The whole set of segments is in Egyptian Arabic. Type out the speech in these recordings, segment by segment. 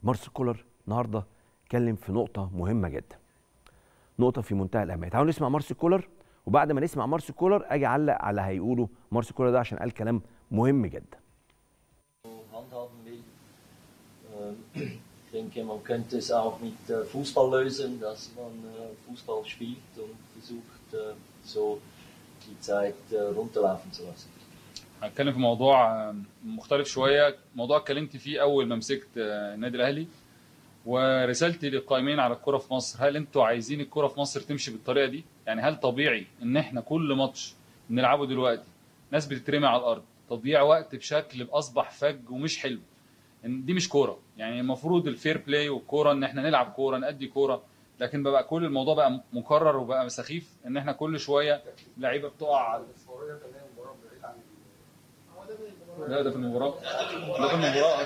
مارسيل كولر النهارده اتكلم في نقطه مهمه جدا نقطه في منتهى الاهميه تعالوا نسمع مارسيل كولر وبعد ما نسمع مارسيل كولر اجي اعلق على هيقوله مارسيل كولر ده عشان قال كلام مهم جدا handhaben will. Ähm, Ich denke, man könnte es auch mit äh, Fußball lösen, dass man äh, Fußball spielt und versucht, äh, so die Zeit äh, runterlaufen zu lassen. هتكلم في موضوع مختلف شويه موضوع اتكلمت فيه اول ما مسكت النادي الاهلي ورسالتي للقائمين على الكره في مصر هل انتوا عايزين الكره في مصر تمشي بالطريقه دي يعني هل طبيعي ان احنا كل ماتش بنلعبه دلوقتي ناس بتترمي على الارض تضييع وقت بشكل اصبح فج ومش حلو إن دي مش كوره يعني المفروض الفير بلاي والكوره ان احنا نلعب كوره نأدي كوره لكن بقى كل الموضوع بقى مكرر وبقى سخيف ان احنا كل شويه لعيبه بتقع لا ده في المباراه ده في المباراه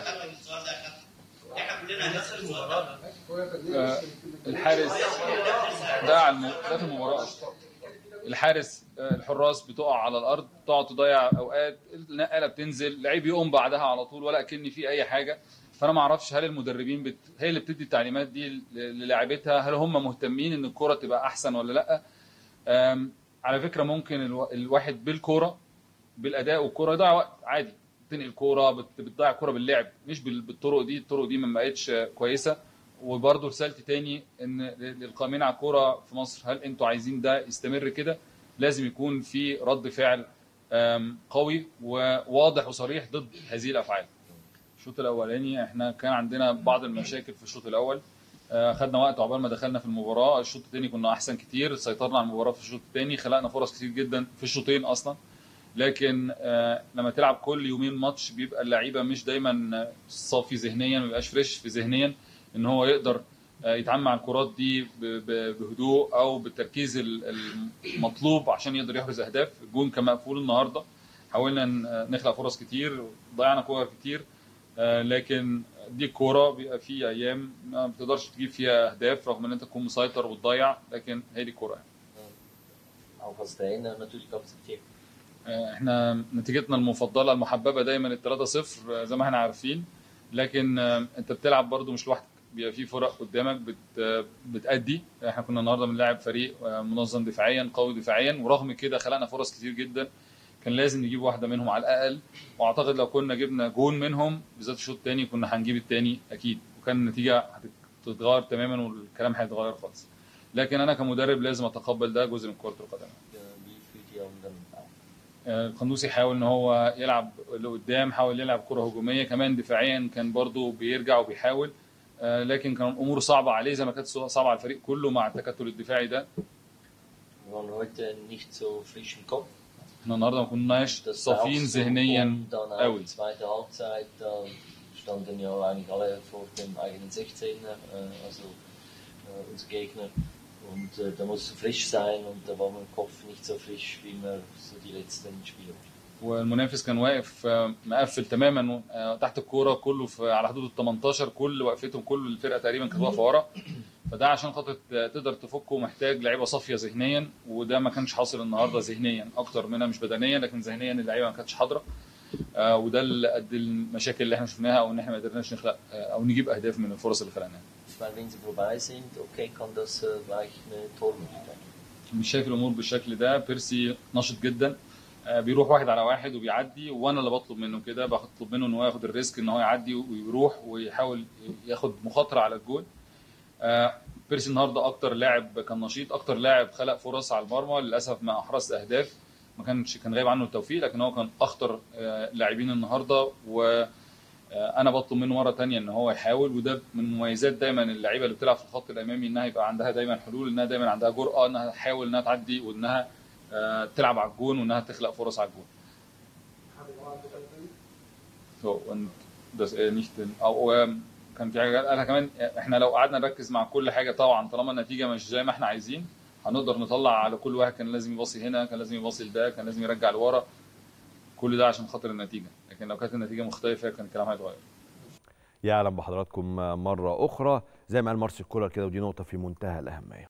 احنا كلنا هنسال السؤال ده آه، الحارس ده على الم... ده في المباراه الحارس آه، الحراس بتقع على الارض تقعد تضيع اوقات النقاله بتنزل لعيب يقوم بعدها على طول ولا كأن في اي حاجه فانا ما اعرفش هل المدربين بت... هي اللي بتدي التعليمات دي ل- للاعيبتها هل هم مهتمين ان الكره تبقى احسن ولا لا آم، على فكره ممكن الو... الواحد بالكوره بالاداء والكوره يضيع وقت عادي تنقل كوره بت... بتضيع كوره باللعب مش بال... بالطرق دي الطرق دي ما بقتش آه، كويسه وبرضه رسالتي تاني ان للقائمين على الكوره في مصر هل انتوا عايزين ده يستمر كده لازم يكون في رد فعل آم، قوي وواضح وصريح ضد هذه الافعال الشوط الاولاني احنا كان عندنا بعض المشاكل في الشوط الاول آه، خدنا وقت عقبال ما دخلنا في المباراه الشوط الثاني كنا احسن كتير سيطرنا على المباراه في الشوط الثاني خلقنا فرص كتير جدا في الشوطين اصلا لكن آه، لما تلعب كل يومين ماتش بيبقى اللعيبه مش دايما آه، صافي ذهنيا ما بيبقاش فريش في ذهنيا ان هو يقدر آه، يتعامل مع الكرات دي ب- ب- بهدوء او بالتركيز ال- المطلوب عشان يقدر يحرز اهداف الجون كان مقفول النهارده حاولنا ن- نخلق فرص كتير ضيعنا كور كتير آه، لكن دي الكوره بيبقى في ايام ما بتقدرش تجيب فيها اهداف رغم ان انت تكون مسيطر وتضيع لكن هي دي الكوره يعني. Auch als Trainer natürlich akzeptiert. آه، احنا نتيجتنا المفضله المحببه دايما ال 3-0 آه، زي ما احنا عارفين لكن آه، انت بتلعب برضو مش لوحدك بيبقى في فرق قدامك بت آه، بتأدي احنا كنا النهارده بنلعب فريق آه، منظم دفاعيا قوي دفاعيا ورغم كده خلقنا فرص كتير جدا كان لازم نجيب واحده منهم على الاقل واعتقد لو كنا جبنا جون منهم بالذات الشوط الثاني كنا هنجيب الثاني اكيد وكان النتيجه هتتغير تماما والكلام هيتغير خالص لكن انا كمدرب لازم اتقبل ده جزء من كره القدم Äh, Wie für die anderen auch. آه، القندوسي حاول ان هو يلعب لقدام حاول يلعب كره هجوميه كمان دفاعيا كان برضه بيرجع وبيحاول آه، لكن كان الامور صعبه عليه زي ما كانت صعبه على الفريق كله مع التكتل الدفاعي ده Wir waren heute nicht so frisch im Kopf. احنا النهارده ما كناش Das صافيين brauchst du, ذهنيا um dann قوي auch zweite Halbzeit, da standen ja eigentlich alle vor dem eigenen 16er, äh, also äh, unser Gegner. Und äh, da musst du frisch sein und da war mein Kopf nicht so frisch wie immer so die letzten Spiele. والمنافس كان واقف آه، مقفل تماما آه، تحت الكوره كله في على حدود ال 18 كل وقفتهم كل الفرقه تقريبا كانت واقفه ورا فده عشان خاطر ت- تقدر تفكه محتاج لعيبه صافيه ذهنيا وده ما كانش حاصل النهارده ذهنيا اكتر منها مش بدنيا لكن ذهنيا اللعيبه ما كانتش حاضره آه، وده اللي ادى المشاكل اللي احنا شفناها او ان احنا ما قدرناش نخلق آه، او نجيب اهداف من الفرص اللي خلقناها Weil wenn sie vorbei sind, okay, kann das äh, gleich eine Tormöglichkeit. مش شايف الامور بالشكل ده بيرسي نشط جدا آه، بيروح واحد على واحد وبيعدي وانا اللي بطلب منه كده بطلب منه ان هو ياخد الريسك ان هو يعدي ويروح ويحاول ياخد مخاطره على الجول آه، بيرسي النهارده اكتر لاعب كان نشيط اكتر لاعب خلق فرص على المرمى للاسف ما احرز اهداف ما كانش كان غايب عنه التوفيق لكن هو كان اخطر آه، لاعبين النهارده و آه، انا بطلب منه مره تانية ان هو يحاول وده من مميزات دايما اللعيبه اللي بتلعب في الخط الامامي انها يبقى عندها دايما حلول انها دايما عندها جرأه انها تحاول انها تعدي وانها آه، تلعب على الجون وانها تخلق فرص على الجون. So, und das er nicht او آم، كان في حاجه قالها كمان احنا لو قعدنا نركز مع كل حاجه طبعا طالما النتيجه مش زي ما احنا عايزين هنقدر نطلع على كل واحد كان لازم يباصي هنا كان لازم يباصي لده كان لازم يرجع لورا كل ده عشان خاطر النتيجه لكن لو كانت النتيجه مختلفه كان الكلام هيتغير يعلم بحضراتكم مرة أخرى زي ما قال مارسيل كولر كده ودي نقطة في منتهى الأهمية